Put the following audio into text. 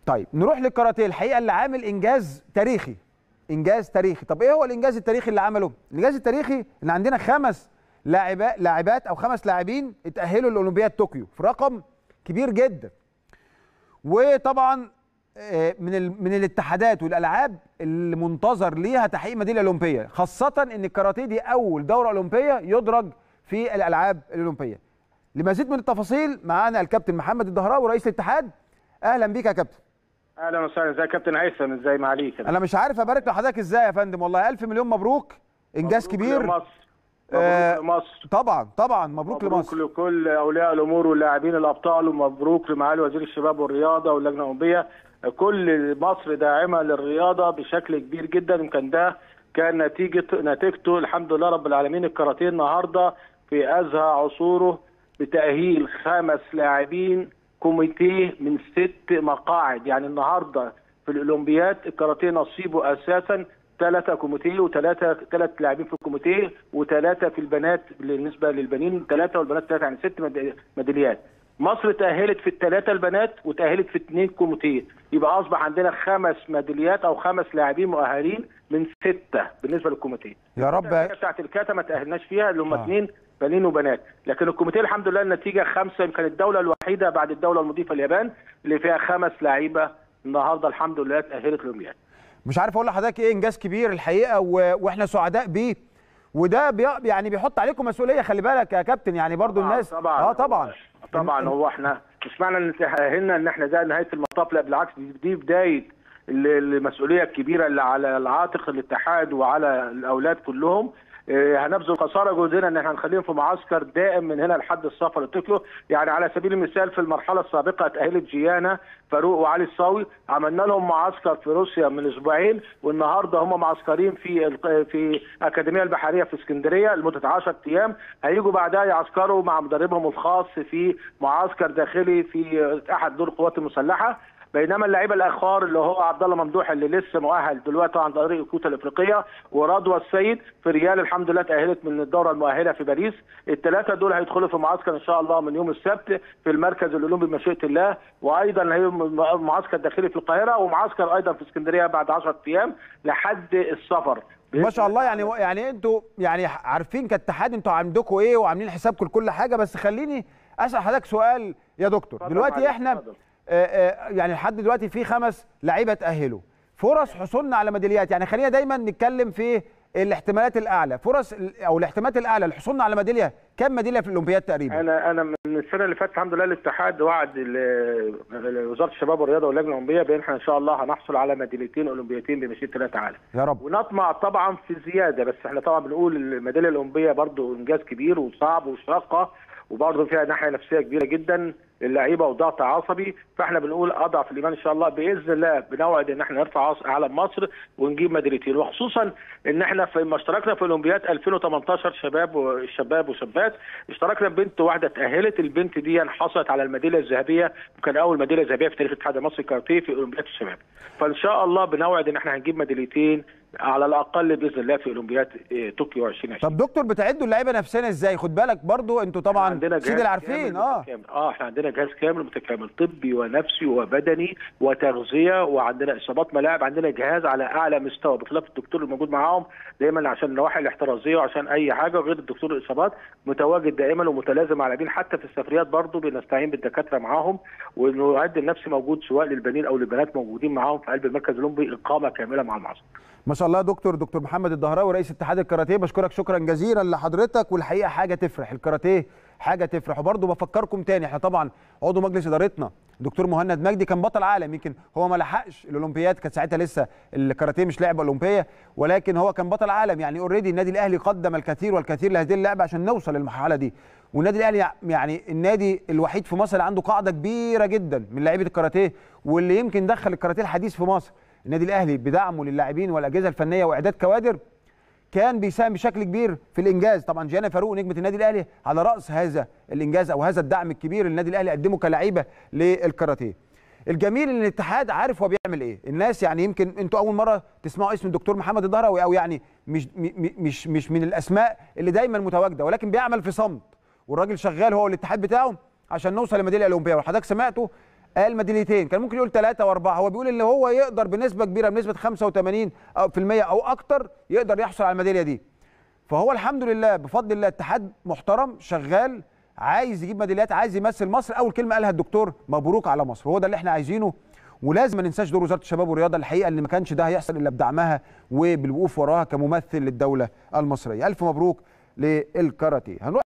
طيب نروح للكاراتيه الحقيقه اللي عامل انجاز تاريخي انجاز تاريخي طب ايه هو الانجاز التاريخي اللي عمله الانجاز التاريخي ان عندنا خمس لاعبات لاعبات او خمس لاعبين اتاهلوا لاولمبياد طوكيو في رقم كبير جدا وطبعا آه، من ال- من الاتحادات والالعاب اللي منتظر ليها تحقيق ميداليه اولمبيه خاصه ان الكاراتيه دي اول دوره اولمبيه يدرج في الالعاب الاولمبيه لمزيد من التفاصيل معانا الكابتن محمد الدهراوي رئيس الاتحاد اهلا بيك يا كابتن اهلا وسهلا ازيك يا كابتن هيثم ازاي معاليك انا مش عارف ابارك لحضرتك ازاي يا فندم والله الف مليون مبروك انجاز مبروك كبير لمصر آه، مبروك لمصر طبعا طبعا مبروك, مبروك لمصر لكل اولياء الامور واللاعبين الابطال ومبروك لمعالي وزير الشباب والرياضه واللجنه الاولمبيه كل مصر داعمه للرياضه بشكل كبير جدا يمكن ده كان نتيجه نتيجته الحمد لله رب العالمين الكاراتيه النهارده في ازهى عصوره بتاهيل خمس لاعبين كوميتيه من ست مقاعد يعني النهارده في الاولمبياد الكاراتيه نصيبه اساسا ثلاثة كوميتيه وثلاثة ثلاث لاعبين في الكوميتيه وثلاثة في البنات بالنسبة للبنين ثلاثة والبنات ثلاثة يعني ست ميد- ميداليات. مصر تأهلت في الثلاثة البنات وتأهلت في اثنين كوميتيه، يبقى أصبح عندنا خمس ميداليات أو خمس لاعبين مؤهلين من ستة بالنسبة للكوميتيه. يا رب الحاجة بتاعت الكاتا ما تأهلناش فيها اللي هم آه. اثنين بنين وبنات، لكن الكوميتيه الحمد لله النتيجة خمسة يمكن الدولة الوحيدة بعد الدولة المضيفة اليابان اللي فيها خمس لعيبة النهارده الحمد لله تأهلت الأولمبياد. مش عارف اقول لحضرتك ايه انجاز كبير الحقيقه و... واحنا سعداء بيه وده بي... يعني بيحط عليكم مسؤوليه خلي بالك يا كابتن يعني برضو طبعاً الناس طبعا اه طبعا طبعا هو احنا مش معنى ان تاهلنا ان احنا ده نهايه المطاف لا بالعكس دي, دي بدايه ال- المسؤوليه الكبيره اللي على العاتق الاتحاد وعلى الاولاد كلهم آه، هنبذل قصارى جهدنا ان احنا هنخليهم في معسكر دائم من هنا لحد السفر لطوكيو يعني على سبيل المثال في المرحله السابقه اتاهلت جيانا فاروق وعلي الصاوي عملنا لهم معسكر في روسيا من اسبوعين والنهارده هم معسكرين في ال- في اكاديميه البحريه في اسكندريه لمده 10 ايام هيجوا بعدها يعسكروا مع مدربهم الخاص في معسكر داخلي في احد دور القوات المسلحه بينما اللعيبه الاخر اللي هو عبد الله ممدوح اللي لسه مؤهل دلوقتي عن طريق الكوتا الافريقيه ورضوى السيد في ريال الحمد لله تاهلت من الدوره المؤهله في باريس الثلاثه دول هيدخلوا في معسكر ان شاء الله من يوم السبت في المركز الاولمبي بمشيئه الله وايضا هي معسكر داخلي في القاهره ومعسكر ايضا في اسكندريه بعد 10 ايام لحد السفر ما شاء الله يعني يعني انتوا يعني عارفين كاتحاد انتوا عندكم ايه وعاملين حسابكم لكل حاجه بس خليني اسال حضرتك سؤال يا دكتور اتفضل دلوقتي معلش، احنا اتفضل. آه، آه، يعني لحد دلوقتي في خمس لعيبه تاهلوا فرص حصولنا على ميداليات يعني خلينا دايما نتكلم في الاحتمالات الاعلى فرص ال- او الاحتمالات الاعلى لحصولنا على ميداليه كم ميداليه في الاولمبياد تقريبا انا انا من السنه اللي فاتت الحمد لله الاتحاد وعد ال- وزاره الشباب والرياضه واللجنه الاولمبيه بان احنا ان شاء الله هنحصل على ميداليتين اولمبيتين بمشيئه الله تعالى يا رب ونطمع طبعا في زياده بس احنا طبعا بنقول الميداليه الاولمبيه برضو انجاز كبير وصعب وشاقه وبرضه فيها ناحيه نفسيه كبيره جدا للعيبه وضغط عصبي فاحنا بنقول اضعف الايمان ان شاء الله باذن الله بنوعد ان احنا نرفع عص- علم مصر ونجيب ميداليتين وخصوصا ان احنا في ما اشتركنا في اولمبياد 2018 شباب وشباب وشابات اشتركنا ببنت واحده اتاهلت البنت دي حصلت على الميداليه الذهبيه وكان اول ميداليه ذهبيه في تاريخ الاتحاد المصري الكاراتيه في اولمبياد الشباب فان شاء الله بنوعد ان احنا هنجيب ميداليتين على الاقل باذن الله في اولمبياد اه، طوكيو 2020 طب دكتور بتعدوا اللعيبه نفسنا ازاي خد بالك برضو انتوا طبعا عندنا سيد جهاز العارفين كامل اه متكامل. اه احنا عندنا جهاز كامل متكامل طبي ونفسي وبدني وتغذيه وعندنا اصابات ملاعب عندنا جهاز على اعلى مستوى بخلاف الدكتور الموجود معاهم دايما عشان النواحي الاحترازيه وعشان اي حاجه غير الدكتور الاصابات متواجد دائما ومتلازم مع اللاعبين حتى في السفريات برضه بنستعين بالدكاتره معاهم والمعد النفسي موجود سواء للبنين او للبنات موجودين معاهم في قلب المركز الاولمبي اقامه كامله مع المعسكر ما شاء الله دكتور دكتور محمد الدهراوي رئيس اتحاد الكاراتيه بشكرك شكرا جزيلا لحضرتك والحقيقه حاجه تفرح الكاراتيه حاجه تفرح وبرضه بفكركم تاني احنا طبعا عضو مجلس ادارتنا دكتور مهند مجدي كان بطل عالم يمكن هو ما لحقش الاولمبياد كانت ساعتها لسه الكاراتيه مش لعبه اولمبيه ولكن هو كان بطل عالم يعني اوريدي النادي الاهلي قدم الكثير والكثير لهذه اللعبه عشان نوصل للمرحله دي والنادي الاهلي يعني النادي الوحيد في مصر اللي عنده قاعده كبيره جدا من لعيبه الكاراتيه واللي يمكن دخل الكاراتيه الحديث في مصر النادي الاهلي بدعمه للاعبين والاجهزه الفنيه واعداد كوادر كان بيساهم بشكل كبير في الانجاز طبعا جيانا فاروق نجمه النادي الاهلي على راس هذا الانجاز او هذا الدعم الكبير اللي النادي الاهلي قدمه كلعيبه للكاراتيه الجميل ان الاتحاد عارف هو بيعمل ايه الناس يعني يمكن انتوا اول مره تسمعوا اسم الدكتور محمد الدهراوي او يعني مش م- مش مش من الاسماء اللي دايما متواجده ولكن بيعمل في صمت والراجل شغال هو والاتحاد بتاعه عشان نوصل لميداليه الاولمبيه وحضرتك سمعتوا قال ميداليتين كان ممكن يقول ثلاثة وأربعة هو بيقول إن هو يقدر بنسبة كبيرة بنسبة 85 أو في المية أو أكتر يقدر يحصل على الميدالية دي فهو الحمد لله بفضل الله اتحاد محترم شغال عايز يجيب ميداليات عايز يمثل مصر اول كلمه قالها الدكتور مبروك على مصر هو ده اللي احنا عايزينه ولازم ما ننساش دور وزاره الشباب والرياضه الحقيقه اللي ما كانش ده هيحصل الا بدعمها وبالوقوف وراها كممثل للدوله المصريه الف مبروك للكاراتيه هنروح